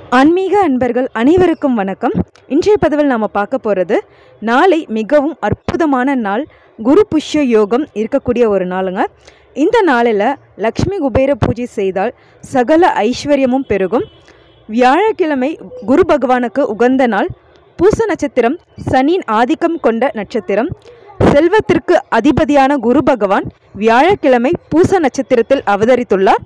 ஆன்மீக அன்பர்கள் அனைவருக்கும் வணக்கம் இன்றைய பதிவில் நாம் பார்க்க போகிறது நாளை மிகவும் அற்புதமான நாள் குரு புஷ்ய யோகம் இருக்கக்கூடிய ஒரு நாளுங்க இந்த நாளில் லக்ஷ்மி குபேர பூஜை செய்தால் சகல ஐஸ்வர்யமும் பெருகும் வியாழக்கிழமை குரு பகவானுக்கு உகந்த நாள் பூச நட்சத்திரம் சனியின் ஆதிக்கம் கொண்ட நட்சத்திரம் செல்வத்திற்கு அதிபதியான குரு பகவான் வியாழக்கிழமை பூச நட்சத்திரத்தில் அவதரித்துள்ளார்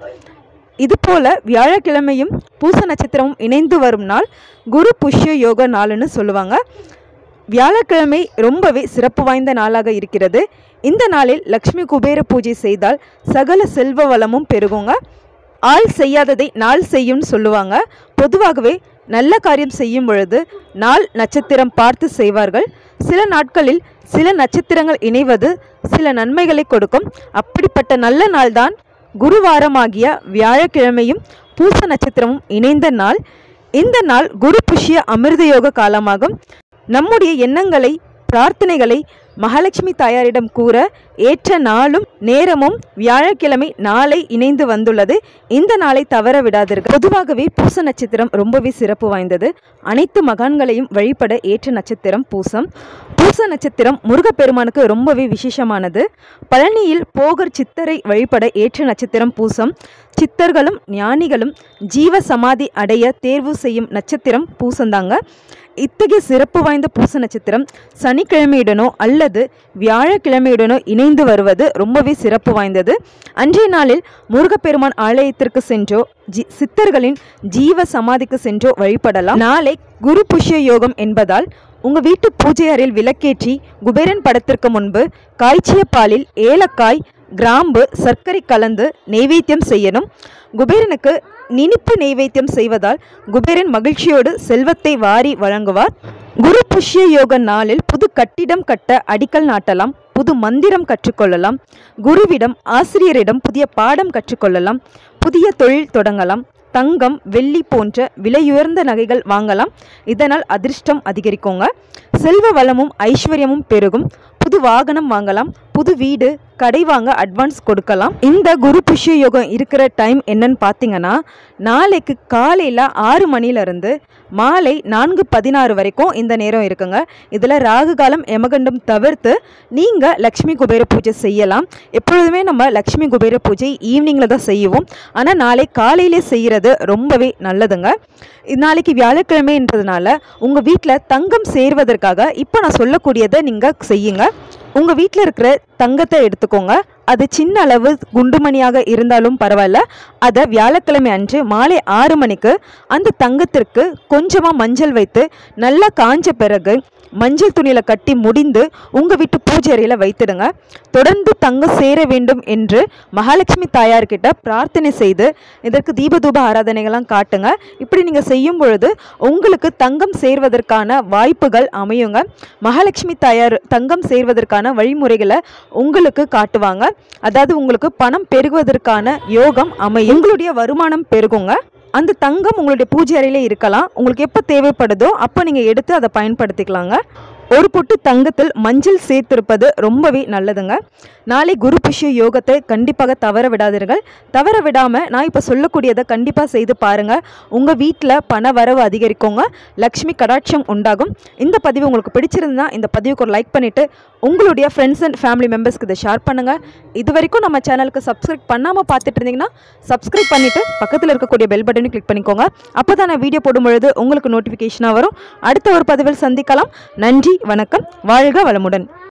இதுபோல வியாழக்கிழமையும் பூச நட்சத்திரமும் இணைந்து வரும் நாள் குரு புஷ்ய யோக நாள்னு சொல்லுவாங்க வியாழக்கிழமை ரொம்பவே சிறப்பு வாய்ந்த நாளாக இருக்கிறது இந்த நாளில் லக்ஷ்மி குபேர பூஜை செய்தால் சகல செல்வ வளமும் பெருகுங்க ஆள் செய்யாததை நாள் செய்யும்னு சொல்லுவாங்க பொதுவாகவே நல்ல காரியம் செய்யும் பொழுது நாள் நட்சத்திரம் பார்த்து செய்வார்கள் சில நாட்களில் சில நட்சத்திரங்கள் இணைவது சில நன்மைகளை கொடுக்கும் அப்படிப்பட்ட நல்ல நாள்தான் குருவாரமாகிய வியாழக்கிழமையும் பூச நட்சத்திரமும் இணைந்த நாள் இந்த நாள் குரு புஷ்ய அமிர்த யோக காலமாகும் நம்முடைய எண்ணங்களை பிரார்த்தனைகளை மகாலட்சுமி தாயாரிடம் கூற ஏற்ற நாளும் நேரமும் வியாழக்கிழமை நாளை இணைந்து வந்துள்ளது இந்த நாளை தவற விடாதீர்கள் பொதுவாகவே பூச நட்சத்திரம் ரொம்பவே சிறப்பு வாய்ந்தது அனைத்து மகான்களையும் வழிபட ஏற்ற நட்சத்திரம் பூசம் பூச நட்சத்திரம் முருகப்பெருமானுக்கு ரொம்பவே விசேஷமானது பழனியில் போகர் சித்தரை வழிபட ஏற்ற நட்சத்திரம் பூசம் சித்தர்களும் ஞானிகளும் ஜீவ சமாதி அடைய தேர்வு செய்யும் நட்சத்திரம் பூசந்தாங்க இத்தகைய சிறப்பு வாய்ந்த பூச நட்சத்திரம் சனிக்கிழமையுடனோ அல்லது வியாழக்கிழமையுடனோ இணைந்து வருவது ரொம்பவே சிறப்பு வாய்ந்தது அன்றைய நாளில் முருகப்பெருமான் ஆலயத்திற்கு சென்றோ ஜி சித்தர்களின் ஜீவ சமாதிக்கு சென்றோ வழிபடலாம் நாளை குரு புஷ்ய யோகம் என்பதால் உங்க வீட்டு பூஜை அறையில் விளக்கேற்றி குபேரன் படத்திற்கு முன்பு காய்ச்சிய பாலில் ஏலக்காய் கிராம்பு சர்க்கரை கலந்து நெய்வேத்தியம் செய்யணும் குபேரனுக்கு நினிப்பு நெய்வேத்தியம் செய்வதால் குபேரன் மகிழ்ச்சியோடு செல்வத்தை வாரி வழங்குவார் குரு புஷ்ய யோக நாளில் புது கட்டிடம் கட்ட அடிக்கல் நாட்டலாம் புது மந்திரம் கற்றுக்கொள்ளலாம் குருவிடம் ஆசிரியரிடம் புதிய பாடம் கற்றுக்கொள்ளலாம் புதிய தொழில் தொடங்கலாம் தங்கம் வெள்ளி போன்ற விலையுயர்ந்த நகைகள் வாங்கலாம் இதனால் அதிர்ஷ்டம் அதிகரிக்குங்க செல்வ வளமும் ஐஸ்வர்யமும் பெருகும் புது வாகனம் வாங்கலாம் புது வீடு கடை வாங்க அட்வான்ஸ் கொடுக்கலாம் இந்த குரு புஷ்ய யோகம் இருக்கிற டைம் என்னன்னு பார்த்தீங்கன்னா நாளைக்கு காலையில் ஆறு மணிலேருந்து மாலை நான்கு பதினாறு வரைக்கும் இந்த நேரம் இருக்குங்க இதில் ராகு காலம் யமகண்டம் தவிர்த்து நீங்கள் லக்ஷ்மி குபேர பூஜை செய்யலாம் எப்பொழுதுமே நம்ம லக்ஷ்மி குபேர பூஜை ஈவினிங்கில் தான் செய்வோம் ஆனால் நாளை காலையிலே செய்கிறது ரொம்பவே நல்லதுங்க நாளைக்கு வியாழக்கிழமைன்றதுனால உங்கள் வீட்டில் தங்கம் சேர்வதற்காக இப்போ நான் சொல்லக்கூடியதை நீங்கள் செய்யுங்க உங்கள் வீட்டில் இருக்கிற தங்கத்தை எடுத்துக்கோங்க அது சின்ன அளவு குண்டுமணியாக இருந்தாலும் பரவாயில்ல அதை வியாழக்கிழமை அன்று மாலை ஆறு மணிக்கு அந்த தங்கத்திற்கு கொஞ்சமாக மஞ்சள் வைத்து நல்லா காஞ்ச பிறகு மஞ்சள் துணியில் கட்டி முடிந்து உங்கள் வீட்டு பூஜை அறையில் வைத்திடுங்க தொடர்ந்து தங்கம் சேர வேண்டும் என்று மகாலட்சுமி தாயார்கிட்ட பிரார்த்தனை செய்து இதற்கு தீபதூப ஆராதனைகள்லாம் காட்டுங்க இப்படி நீங்கள் செய்யும் பொழுது உங்களுக்கு தங்கம் சேர்வதற்கான வாய்ப்புகள் அமையுங்க மகாலட்சுமி தாயார் தங்கம் சேர்வதற்கான வழிமுறைகளை உங்களுக்கு காட்டுவாங்க அதாவது உங்களுக்கு பணம் பெருகுவதற்கான யோகம் அமையும் உங்களுடைய வருமானம் பெருகுங்க அந்த தங்கம் உங்களுடைய பூஜை அறையிலே இருக்கலாம் உங்களுக்கு எப்போ தேவைப்படுதோ அப்போ நீங்கள் எடுத்து அதை பயன்படுத்திக்கலாங்க ஒரு பொட்டு தங்கத்தில் மஞ்சள் சேர்த்திருப்பது ரொம்பவே நல்லதுங்க நாளை குரு புஷ்ய யோகத்தை கண்டிப்பாக தவற விடாதீர்கள் தவற விடாமல் நான் இப்போ சொல்லக்கூடியதை கண்டிப்பாக செய்து பாருங்கள் உங்கள் வீட்டில் பண வரவு அதிகரிக்குங்க லக்ஷ்மி கடாட்சம் உண்டாகும் இந்த பதிவு உங்களுக்கு பிடிச்சிருந்தா இந்த பதிவுக்கு ஒரு லைக் பண்ணிவிட்டு உங்களுடைய ஃப்ரெண்ட்ஸ் அண்ட் ஃபேமிலி மெம்பர்ஸ்க்கு இதை ஷேர் பண்ணுங்கள் இது வரைக்கும் நம்ம சேனலுக்கு சப்ஸ்கிரைப் பண்ணாமல் பார்த்துட்டு இருந்தீங்கன்னா சப்ஸ்கிரைப் பண்ணிவிட்டு பக்கத்தில் இருக்கக்கூடிய பெல் பட்டனையும் கிளிக் பண்ணிக்கோங்க அப்போ தான் நான் வீடியோ போடும் பொழுது உங்களுக்கு நோட்டிஃபிகேஷனாக வரும் அடுத்த ஒரு பதிவில் சந்திக்கலாம் நன்றி வணக்கம் வாழ்க வளமுடன்